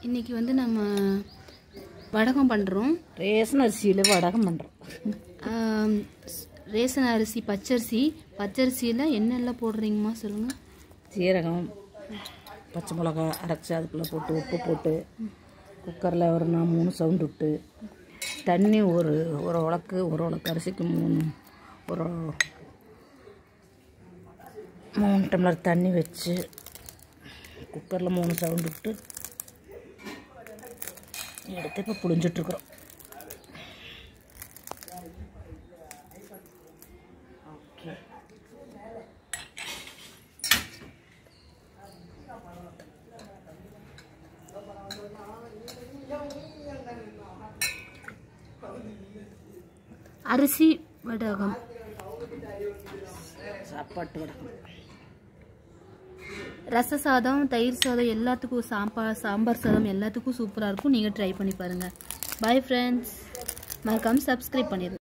இன்னைக்கு வந்து நம்ம வடகம் பண்ணுறோம் ரேஷன் அரிசியில் வடகம் பண்ணுறோம் ரேசன் அரிசி பச்சரிசி பச்சரிசியில் என்னெல்லாம் போடுறீங்கம்மா சொல்லுங்கள் சீரகம் பச்சை மிளகா அரைச்சி அதுக்குள்ளே போட்டு உப்பு போட்டு குக்கரில் ஒரு நான் மூணு சவுண்டு விட்டு தண்ணி ஒரு ஒரு உலக்கு ஒரு உலக்கு அரிசிக்கு மூணு ஒரு மூணு டம்ளர் தண்ணி வச்சு குக்கரில் மூணு சவுண்டு விட்டு எடுத்து இப்போ புழிஞ்சிட்ருக்குறோம் ஓகே அரிசி வடகம் சாப்பாட்டு வடகம் ரச சாதம் தயிர் சாதம் எல்லாத்துக்கும் சாம்பார் சாம்பார் சாதம் எல்லாத்துக்கும் சூப்பராக இருக்கும் நீங்கள் ட்ரை பண்ணி பாருங்கள் பாய் ஃப்ரெண்ட்ஸ் மறக்காமல் சப்ஸ்கிரைப் பண்ணிடுங்க